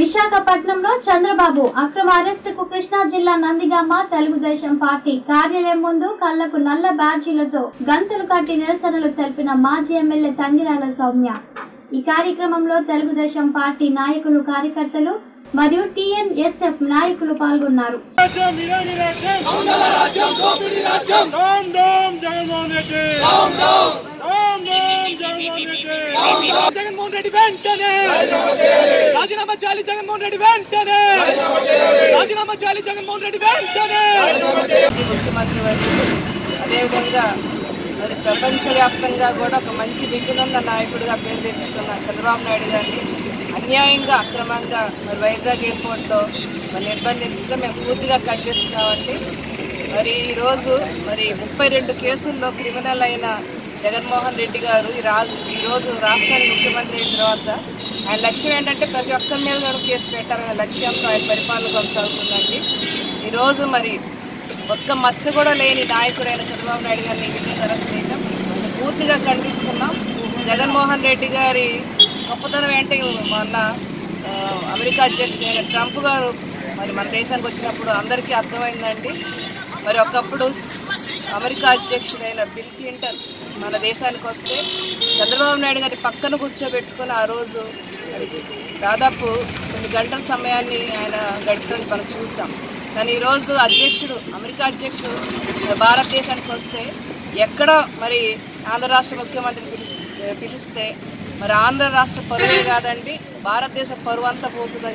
విశాఖపట్నంలో చంద్రబాబు అక్రమ అరెస్టుకు కృష్ణా జిల్లా నందిగామ తెలుగుదేశం పార్టీ కార్యాలయం ముందు కళ్లకు నల్ల బ్యాడ్జీలతో గంతులు కట్టి నిరసనలు తెలిపిన మాజీ ఎమ్మెల్యే తంగిరాల సౌమ్య ఈ కార్యక్రమంలో తెలుగుదేశం పార్టీ నాయకులు కార్యకర్తలు మరియు టీఎన్ఎస్ఎఫ్ నాయకులు పాల్గొన్నారు రాజ్యం ఇదేమి రాజ్యం దొంగల రాజ్యం దోపిడీ రాజ్యం down down Jaganmohan Reddy down down down down Jaganmohan Reddy Jaganmohan Reddy వెంటనే రాజీనామా చేయాలి జగన్మోహన్ రెడ్డి వెంటనే రాజీనామా చేయాలి జగన్మోహన్ రెడ్డి వెంటనే మాజీ ముఖ్యమంత్రి వర్యులు అదేవిధంగా మరి ప్రపంచవ్యాప్తంగా కూడా ఒక మంచి విజన్ ఉన్న నాయకుడిగా పేరు తెచ్చుకున్న చంద్రబాబు నాయుడు గారిని అన్యాయంగా అక్రమంగా మరి వైజాగ్ ఎయిర్పోర్ట్లో మరి నిర్బంధించడం మేము పూర్తిగా ఖండిస్తున్నామండి మరి ఈరోజు మరి ముప్పై రెండు కేసుల్లో క్రిమినల్ అయిన జగన్మోహన్ రెడ్డి గారు ఈ రాజు ఈరోజు రాష్ట్రానికి ముఖ్యమంత్రి అయిన తర్వాత ఆయన లక్ష్యం ఏంటంటే ప్రతి ఒక్కరి మీద కూడా కేసు పెట్టాలనే లక్ష్యంతో ఆయన పరిపాలన కొనసాగుతుందండి ఈరోజు మరి ఒక్క మచ్చ కూడా లేని నాయకుడైన చంద్రబాబు నాయుడు గారిని ఈ విధంగా అరెస్ట్ చేయడం మేము పూర్తిగా ఖండిస్తున్నాం జగన్మోహన్ రెడ్డి గారి గొప్పతనం ఏంటి మొన్న ఆ, అమెరికా అధ్యక్షుడైన ట్రంప్ గారు మరి మన దేశానికి వచ్చినప్పుడు అందరికీ అర్థమైందండి మరి ఒకప్పుడు అమెరికా అధ్యక్షుడైన బిల్ క్లింటన్ మన దేశానికి వస్తే చంద్రబాబు నాయుడు గారి పక్కన కూర్చోబెట్టుకుని ఆ రోజు మరి దాదాపు కొన్ని గంటల సమయాన్ని ఆయన గడపడం మనం చూసాం కానీ ఈరోజు అధ్యక్షుడు అమెరికా అధ్యక్షుడు మరి భారతదేశానికి వస్తే ఎక్కడ మరి ఆంధ్ర రాష్ట్ర ముఖ్యమంత్రిని పిలిచి పిలిస్తే మరి ఆంధ్ర రాష్ట్ర పరువే కాదండి భారతదేశ పరువు అంతా పోతుందని